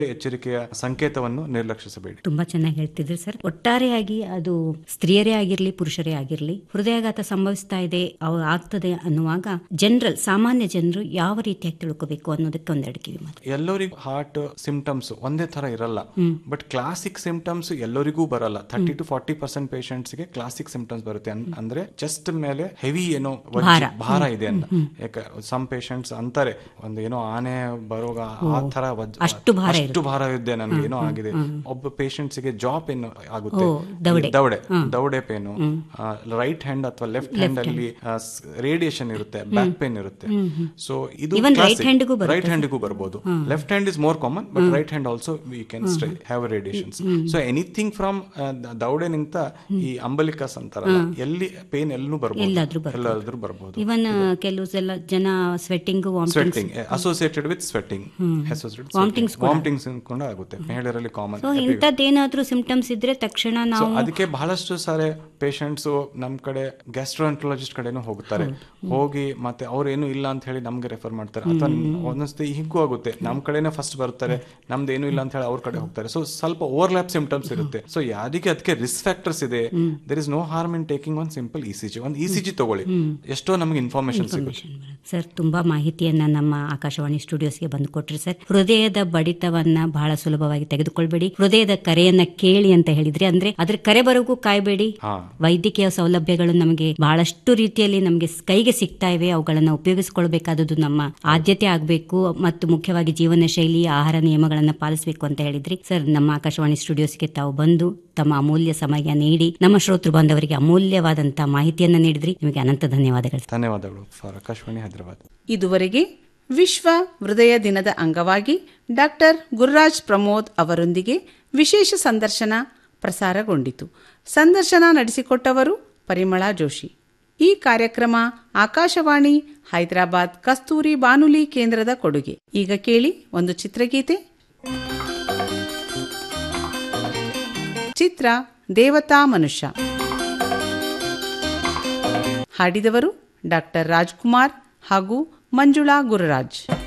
ಎಚ್ಚರಿಕೆಯ ಸಂಕೇತವನ್ನು ನಿರ್ಲಕ್ಷಿಸಬೇಡಿ ತುಂಬಾ ಚೆನ್ನಾಗಿ ಹೇಳ್ತಿದ್ರಿ ಸರ್ ಒಟ್ಟಾರೆಯಾಗಿ ಅದು ಸ್ತ್ರೀಯರೇ ಆಗಿರ್ಲಿ ಪುರುಷರೇ ಆಗಿರ್ಲಿ ಹೃದಯಾಘಾತ ಸಂಭವಿಸ್ತಾ ಇದೆ ಅವು ಆಗ್ತದೆ ಅನ್ನುವಾಗ ಜನರಲ್ ಸಾಮಾನ್ಯ ಜನರು ಯಾವ ರೀತಿಯಾಗಿ ತಿಳ್ಕೋಬೇಕು ಅನ್ನೋದಕ್ಕೆ ಒಂದೆರಡು ಕಿವಿ ಮಾತು ಎಲ್ಲರಿಗೂ ಹಾರ್ಟ್ ಸಿಂಪ್ಟಮ್ಸ್ ಒಂದೇ ತರ ಇರಲ್ಲ ಬಟ್ ಕ್ಲಾಸಿಕ್ ಸಿಂಪ್ಟಮ್ಸ್ ಎಲ್ಲರಿಗೂ ಬರಲ್ಲ ಥರ್ಟಿ ಟು ಫಾರ್ಟಿ ಪರ್ಸೆಂಟ್ ಗೆ ಕ್ಲಾಸಿಕ್ ಸಿಂಪ್ಟಮ್ಸ್ ಬರುತ್ತೆ ಅನ್- ಅಂದ್ರೆ ಚೆಸ್ಟ್ ಮೇಲೆ ಹೆವಿ ಏನೋ ವಜ್ಜಿ- ಭಾರ. ಭಾರ ಇದೆ ಅಂತ ಯಾಕೆ ಸಮ್ ಪೇಷಂಟ್ಸ್ ಅಂತಾರೆ ಒಂದು ಏನೋ ಆನೆ ಬರೋಗ ಆ ತರ ವಜ್ಜ- ಅಷ್ಟು ಭಾರ ಅಷ್ಟು ಭಾರ ಇದೆ ನನ್ಗೆ ಏನೋ ಆಗಿದೆ ಒಬ್ಬ ಪೇಷಂಟ್ಸ್ ಗೆ ಜಾ ಪೇನ್ ಆಗುತ್ತೆ ಓ, ದವಡೆ. ದವಡೆ ದವಡೆ ಪೇನು ರೈಟ್ ಹ್ಯಾಂಡ್ ಅಥವಾ ಲೆಫ್ಟ್ ಹ್ಯಾಂಡ್ ಅಲ್ಲಿ ರೇಡಿಯೇಷನ್ ಇರುತ್ತೆ ಬ್ಯಾಕ್ ಪೇನ್ ಇರುತ್ತೆ ಸೊ ಇದು Even right hand ಗೂ ಬರುತ್ತೆ ರೈಟ್ ಹ್ಯಾಂಡ್ಗೂ ಬರ್ಬೋದು left hand is more common but right hand also we can have radiations so anything from ದವಡೆನಿಂದ ಈ ಅಂಬಲಿಕಸ್ ಅಂತಾರಲ್ಲ ಎಲ್ಲಿ ಪೇನ್ ಎಲ್ಲೂ ಬರ್ಬೋದು ಎಲ್ಲಾದ್ರೂ ಬರ್ಬೋದು. ಎಲ್ಲಾದ್ರೂ ಬರ್ಬೋದು ಇವನ್ ಕೆಲವು ಸಲ ಜನ sweating vomiting sweating associated with sweating Vomitings ಕೂಡ. ವಾಮಿಟಿಂಗ್ಸ್ ಕೂಡ ಆಗುತ್ತೆ ಮಹಿಳೆಯರಲ್ಲಿ ಕಾಮನ್ ಸೊ ಇಂಥದ್ದೇನಾದ್ರೂ ಸಿಂಪ್ಟಮ್ಸ್ ಇದ್ರೆ ತಕ್ಷಣ ಸೊ ನಾವು ಅದಕ್ಕೆ ಬಹಳಷ್ಟು ಸಾರಿ ಪೇಷಂಟ್ಸ್ ನಮ್ ಕಡೆ ಗ್ಯಾಸ್ಟ್ರೋಎಂಟ್ರಾಲಜಿಸ್ಟ್ ಕಡೆನೂ ಹೋಗ್ತಾರೆ ಹೋಗಿ ಮತ್ತೆ ಅವ್ರೇನು ಇಲ್ಲ ಅಂತ ಹೇಳಿ ನಮ್ಗೆ ರೆಫರ್ ಮಾಡ್ತಾರೆ ಅಥವಾ ಒಂದೊಂದ್ಸತಿ ಹಿಂಗೂ ಆಗುತ್ತೆ ನಮ್ ಕಡೆನೇ ಫಸ್ಟ್ ಬರ್ತಾರೆ ನಮ್ದು ಏನು ಇಲ್ಲ ಅಂತ ಹೇಳಿ ಅವ್ರ ಕಡೆ ಹೋಗ್ತಾರೆ ಸೊ ಸ್ವಲ್ಪ ಓವರ್ಲ್ಯಾಪ್ ಸಿಂಪ್ಟಮ್ಸ್ ಇರುತ್ತೆ ಸೊ ಯಾರಿಗೆ ಅದಕ್ಕೆ ರಿಸ್ಕ್ ಫ್ಯಾಕ್ಟರ್ಸ್ ಇದೆ there is no harm in taking one simple E C G ಒಂದು ಇ ಸಿ ಜಿ ತಗೊಳ್ಳಿ ಎಷ್ಟೋ ನಮಗೆ ಇನ್ಫಾರ್ಮೇಶನ್ ಸಿಗುತ್ತೆ ಸರ್ ತುಂಬಾ ಮಾಹಿತಿಯನ್ನ ನಮ್ಮ ಆಕಾಶವಾಣಿ ಸ್ಟುಡಿಯೋಸ್ಗೆ ಬಂದು ಕೊಟ್ರಿ ಸರ್ ಹೃದಯದ ಬಡಿತವನ್ನ ಬಹಳ ಸುಲಭವಾಗಿ ತೆಗೆದುಕೊಳ್ಬೇಡಿ ಹೃದಯದ ಕರೆಯನ್ನ ಕೇಳಿ ಅಂತ ಹೇಳಿದ್ರಿ ಅಂದ್ರೆ ಅದ್ರ ಕರೆ ಬರೋಗೂ ಕಾಯ್ಬೇಡಿ ಹಾ ವೈದ್ಯಕೀಯ ಸೌಲಭ್ಯಗಳು ನಮಗೆ ಬಹಳಷ್ಟು ರೀತಿಯಲ್ಲಿ ನಮಗೆ ಕೈಗೆ ಸಿಗ್ತಾ ಇವೆ ಅವುಗಳನ್ನ ಉಪಯೋಗಿಸಿಕೊಳ್ಬೇಕಾದದ್ದು ನಮ್ಮ ಆದ್ಯತೆ ಆಗಬೇಕು ಮತ್ತು ಮುಖ್ಯವಾಗಿ ಜೀವನ ಶೈಲಿ ಆಹಾರ ನಿಯಮಗಳನ್ನ ಪಾಲಿಸಬೇಕು ಅಂತ ಹೇಳಿದ್ರಿ ಸರ್ ನಮ್ಮ ಆಕಾಶವಾಣಿ ಸ್ಟುಡಿಯೋಸ್ಗೆ ತಾವು ಬಂದು ತಮ್ಮ ಅಮೂಲ್ಯ ಸಮಯ ನೀಡಿ ನಮ್ಮ ಶ್ರೋತೃ ಬಾಂಧವರಿಗೆ ಅಮೂಲ್ಯವಾದಂತಹ ಮಾಹಿತಿಯನ್ನ ನೀಡಿದ್ರಿ ನಿಮಗೆ ಅನಂತ ಧನ್ಯವಾದಗಳು ಧನ್ಯವಾದಗಳು ಫಾರ್ ಆಕಾಶವಾಣಿ ಹೈದರಾಬಾದ್ ಇದುವರೆಗೆ ವಿಶ್ವ ಹೃದಯ ದಿನದ ಅಂಗವಾಗಿ ಡಾಕ್ಟರ್ ಗುರುರಾಜ್ ಪ್ರಮೋದ್ ಅವರೊಂದಿಗೆ ವಿಶೇಷ ಸಂದರ್ಶನ ಪ್ರಸಾರಗೊಂಡಿತು ಸಂದರ್ಶನ ನಡೆಸಿಕೊಟ್ಟವರು ಪರಿಮಳಾ ಜೋಶಿ ಈ ಕಾರ್ಯಕ್ರಮ ಆಕಾಶವಾಣಿ ಹೈದರಾಬಾದ್ ಕಸ್ತೂರಿ ಬಾನುಲಿ ಕೇಂದ್ರದ ಕೊಡುಗೆ ಈಗ ಕೇಳಿ ಒಂದು ಚಿತ್ರಗೀತೆ ಚಿತ್ರ ದೇವತಾ ಮನುಷ್ಯ ಹಾಡಿದವರು ಡಾಕ್ಟರ್ ರಾಜ್ಕುಮಾರ್ ಹಾಗೂ ಮಂಜುಳಾ ಗುರುರಾಜ್